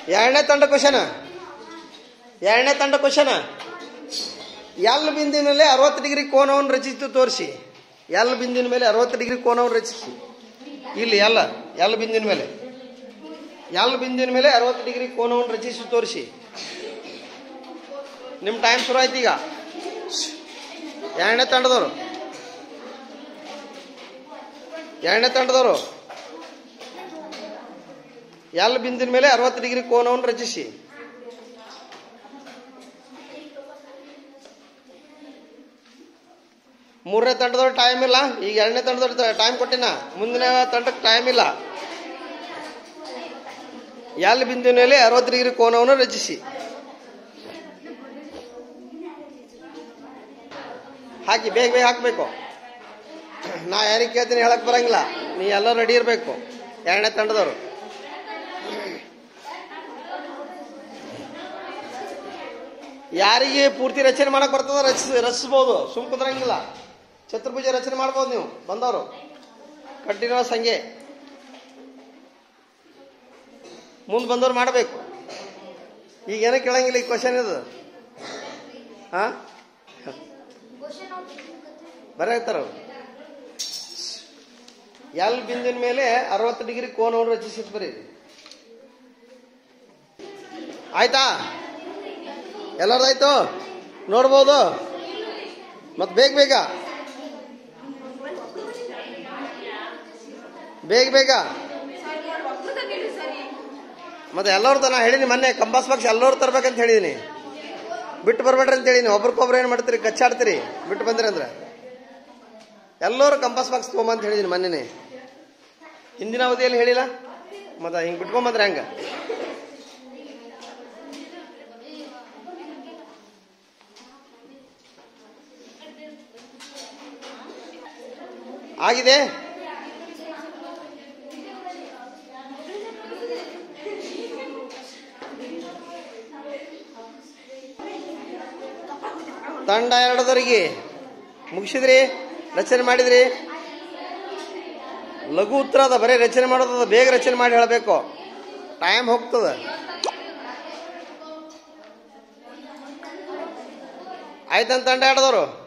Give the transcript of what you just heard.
ಎರಡನೇ ತಂಡ ಕ್ವಶನ್ ಎರಡನೇ ತಂಡ ಕ್ವಶನ್ ಎಲ್ ಬಿಂದಿನ ಮೇಲೆ ಅರವತ್ತು ಡಿಗ್ರಿ ಕೋನವನ್ನು ರಚಿಸಿತು ತೋರಿಸಿ ಎಲ್ ಬಿಂದಿನ ಮೇಲೆ ಅರವತ್ತು ಡಿಗ್ರಿ ಕೋನವನ್ನು ರಚಿಸಿ ಇಲ್ಲಿ ಎಲ್ಲ ಎಲ್ ಬಿಂದಿನ ಮೇಲೆ ಎಲ್ ಬಿಂದಿನ ಮೇಲೆ ಅರವತ್ತು ಡಿಗ್ರಿ ಕೋನವನ್ನು ರಚಿಸಿ ತೋರಿಸಿ ನಿಮ್ಮ ಟೈಮ್ ಶುರು ಆಯ್ತು ಈಗ ಎರಡನೇ ತಂಡದವರು ಎರಡನೇ ತಂಡದವರು ಎಲ್ ಬಿಂದಿನ ಮೇಲೆ ಅರವತ್ತು ಡಿಗ್ರಿ ಕೋನವನ್ನು ರಚಿಸಿ ಮೂರನೇ ತಂಡದವ್ರು ಟೈಮ್ ಇಲ್ಲ ಈಗ ಎರಡನೇ ತಂಡದವ್ರು ಟೈಮ್ ಕೊಟ್ಟಿನ ಮುಂದಿನ ತಂಡಕ್ಕೆ ಟೈಮ್ ಇಲ್ಲ ಎಲ್ ಬಿಂದಿನ ಮೇಲೆ ಅರವತ್ತು ಡಿಗ್ರಿ ಕೋನವನ್ನು ರಚಿಸಿ ಹಾಕಿ ಬೇಗ ಬೇಗ ಹಾಕಬೇಕು ನಾ ಯಾರಿಗೆ ಕೇಳ್ತೀನಿ ಹೇಳಕ್ ಬರಂಗಿಲ್ಲ ನೀ ಎಲ್ಲ ರೆಡಿ ಇರಬೇಕು ಎರಡನೇ ತಂಡದವರು ಯಾರಿಗೆ ಪೂರ್ತಿ ರಚನೆ ಮಾಡಕ್ ಬರ್ತದ ರಚಿಸ್ ರಚಿಸ್ಬೋದು ಸುಮ್ ಕುದ್ರಂಗಿಲ್ಲ ಚತುರ್ಭುಜ ರಚನೆ ಮಾಡ್ಬೋದು ನೀವು ಬಂದವರು ಕಂಟಿನ್ಯೂಸ್ ಹಂಗೆ ಮುಂದೆ ಬಂದವ್ರು ಮಾಡಬೇಕು ಈಗ ಏನೋ ಕೇಳಂಗಿಲ್ಲ ಈ ಕ್ವಶನ್ ಇದು ಹಾ ಬರೀತಾರ ಅವ್ರು ಎಲ್ ಬಿಂದಿನ ಮೇಲೆ ಅರವತ್ತು ಡಿಗ್ರಿ ಕೋನವನ್ನು ರಚಿಸಿದ್ ಬರೀ ಆಯ್ತಾ ಎಲ್ಲರದಾಯ್ತು ನೋಡ್ಬೋದು ಮತ್ ಬೇಗ ಬೇಗ ಬೇಗ ಬೇಗ ಮತ್ತೆ ಎಲ್ಲರೂ ನಾ ಹೇಳಿನಿ ಮೊನ್ನೆ ಕಂಬಾಸ್ ಬಾಕ್ಸ್ ಎಲ್ಲರೂ ತರ್ಬೇಕಂತ ಹೇಳಿದೀನಿ ಬಿಟ್ಟು ಬರ್ಬೇಡ್ರಿ ಅಂತ ಹೇಳಿನಿ ಒಬ್ರಿಗೊಬ್ರು ಏನು ಮಾಡ್ತೀರಿ ಕಚ್ಚಾಡ್ತೀರಿ ಬಿಟ್ಟು ಬಂದ್ರಿ ಅಂದ್ರೆ ಎಲ್ಲರೂ ಕಂಪಾಸ್ ಬಾಕ್ಸ್ ತೊಗೊಂಬಂತ ಹೇಳಿದೀನಿ ಮೊನ್ನೆನೆ ಹಿಂದಿನ ಅವಧಿಯಲ್ಲಿ ಹೇಳಿಲ್ಲ ಮತ್ತೆ ಹಿಂಗೆ ಬಿಟ್ಕೊಂಬಂದ್ರೆ ಹೆಂಗ ಆಗಿದೆ ತಂಡ ಎರಡದವರಿಗೆ ಮುಗಿಸಿದ್ರಿ ರಚನೆ ಮಾಡಿದ್ರಿ ಲಘು ಉತ್ತರ ಅದ ಬರೀ ರಚನೆ ಮಾಡೋದದ ಬೇಗ ರಚನೆ ಮಾಡಿ ಹೇಳಬೇಕು ಟೈಮ್ ಹೋಗ್ತದ ಆಯ್ತಂತ ತಂಡ ಆಡದವರು